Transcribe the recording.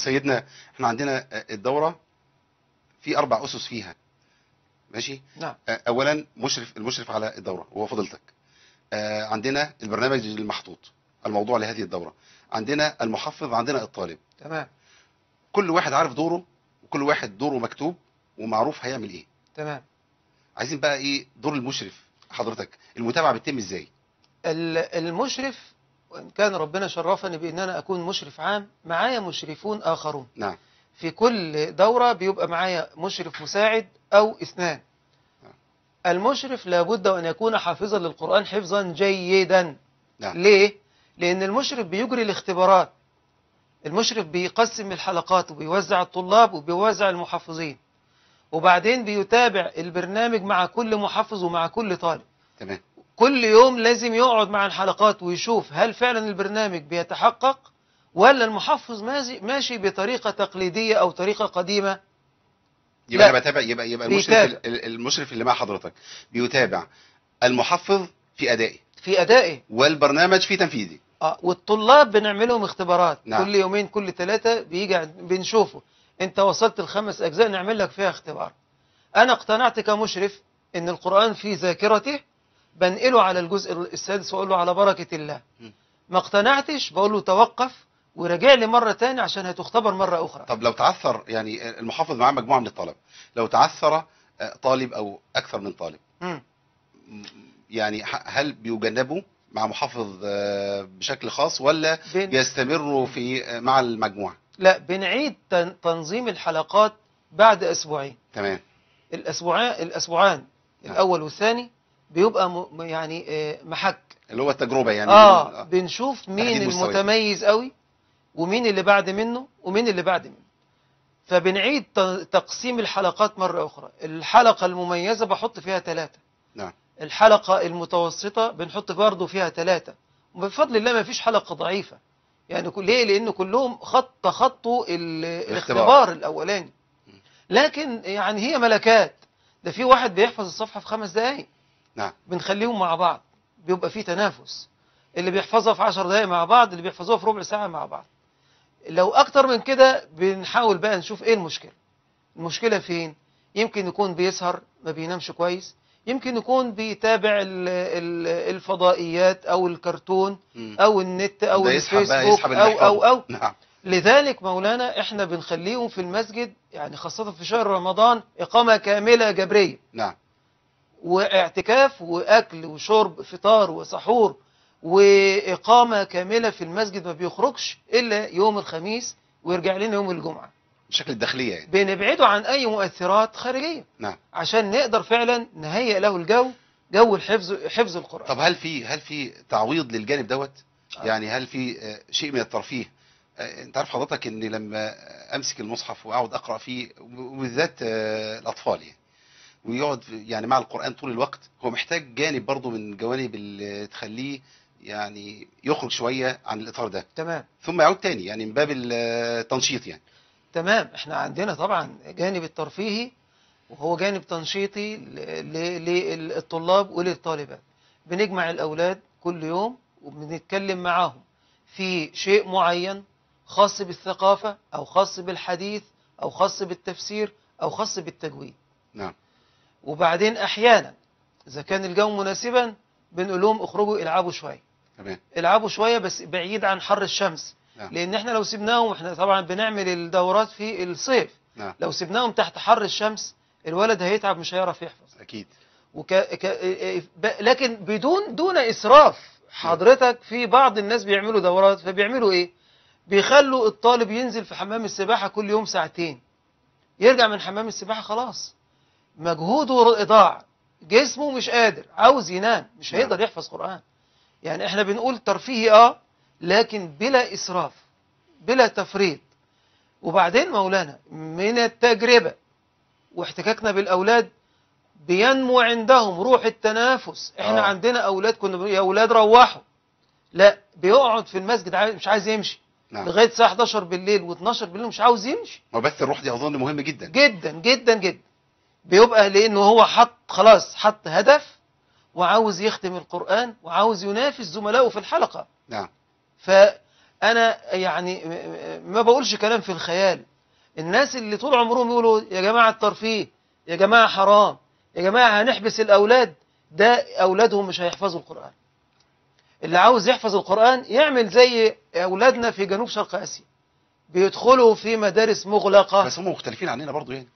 سيدنا احنا عندنا آه، الدورة في أربع أسس فيها ماشي نعم آه، أولا مشرف المشرف على الدورة وهو فضيلتك آه، عندنا البرنامج المحطوط الموضوع لهذه الدورة عندنا المحفظ عندنا الطالب تمام كل واحد عارف دوره وكل واحد دوره مكتوب ومعروف هيعمل ايه تمام عايزين بقى ايه دور المشرف حضرتك المتابعة بتتم ازاي ال- المشرف وإن كان ربنا شرفني بأن أنا أكون مشرف عام معايا مشرفون آخرون نعم في كل دورة بيبقى معايا مشرف مساعد أو اثنان المشرف لابد أن يكون حافظا للقرآن حفظا جيدا نعم ليه؟ لأن المشرف بيجري الاختبارات المشرف بيقسم الحلقات وبيوزع الطلاب وبيوزع المحفظين وبعدين بيتابع البرنامج مع كل محفظ ومع كل طالب تمام كل يوم لازم يقعد مع الحلقات ويشوف هل فعلا البرنامج بيتحقق ولا المحفظ ماشي ماشي بطريقة تقليدية أو طريقة قديمة يبقى لا. انا بتابع يبقى يبقى المشرف بيتابع. ال- المشرف اللي مع حضرتك بيتابع المحفظ في ادائه في أدائه والبرنامج في تنفيذه آه والطلاب بنعملهم اختبارات نعم. كل يومين كل ثلاثة بيجي عند- بنشوفه انت وصلت الخمس أجزاء نعمل لك فيها اختبار أنا اقتنعت كمشرف إن القرآن في ذاكرته بنقله على الجزء السادس وأقول له على بركة الله م. ما اقتنعتش بقول له توقف وراجع لي مرة تاني عشان هتختبر مرة أخرى طب لو تعثر يعني المحافظ معاه مجموعة من الطلبة لو تعثر آه، طالب او اكثر من طالب مم. م- يعني ح- هل بيجنبوا مع محافظ آه، بشكل خاص ولا بن... بيستمروا في آه، مع المجموعة لا بنعيد تن- تنظيم الحلقات بعد أسبوعين تمام الأسبوعان الأسبوعان نعم. الأول والثاني بيبقى م... يعني آه، محك اللي هو التجربة يعني اه آه، بنشوف مين تحديد مستويات. المتميز قوي ومين اللي بعد منه ومين اللي بعد منه فبنعيد ت- تقسيم الحلقات مرة أخرى الحلقة المميزة بحط فيها ثلاثة نعم الحلقة المتوسطة بنحط برضه فيها ثلاثة وبفضل الله ما فيش حلقة ضعيفة يعني كل ليه لأن كلهم خط تخطوا ال- الاختبار. الاختبار الأولاني لكن يعني هي ملكات ده في واحد بيحفظ الصفحة في خمس دقايق نعم بنخليهم مع بعض بيبقى في تنافس اللي بيحفظها في عشر دقايق مع بعض اللي بيحفظوها في ربع ساعة مع بعض لو أكتر من كده بنحاول بقى نشوف إيه المشكلة المشكلة فين يمكن يكون بيسهر ما بينامش كويس يمكن يكون بيتابع ال- ال- الفضائيات أو الكرتون مم. أو النت أو ده يسحب بقى الفيسبوك يسحب أو اللي أو أو نعم لذلك مولانا احنا بنخليهم في المسجد يعني خاصة في شهر رمضان إقامة كاملة جبرية نعم واعتكاف واكل وشرب فطار وسحور واقامه كامله في المسجد ما بيخرجش الا يوم الخميس ويرجع لنا يوم الجمعه بشكل الداخلية يعني بنبعده عن اي مؤثرات خارجيه نعم عشان نقدر فعلا نهيئ له الجو جو الحفظ حفظ القران طب هل في هل في تعويض للجانب دوت آه. يعني هل في آه، شيء من الترفيه آه، انت عارف حضرتك ان لما امسك المصحف واقعد اقرا فيه وبالذات آه، الاطفال يعني ويقعد في- يعني مع القران طول الوقت هو محتاج جانب برضه من الجوانب اللي تخليه يعني يخرج شويه عن الاطار ده تمام ثم يعود تاني يعني من باب التنشيط يعني تمام احنا عندنا طبعا جانب الترفيهي وهو جانب تنشيطي ل- ل- للطلاب وللطالبات بنجمع الأولاد كل يوم وبنتكلم معاهم في شيء معين خاص بالثقافة أو خاص بالحديث أو خاص بالتفسير أو خاص بالتجويد نعم وبعدين أحيانا إذا كان الجو مناسبا بنقول لهم اخرجوا العبوا شوية تمام العبوا شوية بس بعيد عن حر الشمس نعم. لأن احنا لو سيبناهم احنا طبعا بنعمل الدورات في الصيف نعم لو سيبناهم تحت حر الشمس الولد هيتعب مش هيعرف يحفظ اكيد وك... ك... ب... لكن بدون دون إسراف حضرتك في بعض الناس بيعملوا دورات فبيعملوا إيه بيخلوا الطالب ينزل في حمام السباحة كل يوم ساعتين يرجع من حمام السباحة خلاص مجهوده ضاع جسمه مش قادر عاوز ينام مش نعم. هيقدر يحفظ قرآن يعني احنا بنقول ترفيهي اه لكن بلا إسراف بلا تفريط وبعدين مولانا من التجربة واحتكاكنا بالأولاد بينمو عندهم روح التنافس احنا آه. عندنا أولاد كنا بنقول يا أولاد روحوا لا بيقعد في المسجد عايز- مش عايز يمشي نعم لغاية الساعة 11 بالليل و12 بالليل مش عاوز يمشي وبث الروح دي اظن مهم جدا جدا جدا جدا بيبقى لأنه هو حط خلاص حط هدف وعاوز يختم القرآن وعاوز ينافس زملائه في الحلقة نعم ف انا يعني م- م- ما بقولش كلام في الخيال الناس اللي طول عمرهم يقولوا يا جماعه الترفيه يا جماعه حرام يا جماعه هنحبس الاولاد ده اولادهم مش هيحفظوا القران اللي عاوز يحفظ القران يعمل زي اولادنا في جنوب شرق اسيا بيدخلوا في مدارس مغلقه بس هم مختلفين عننا برضو يعني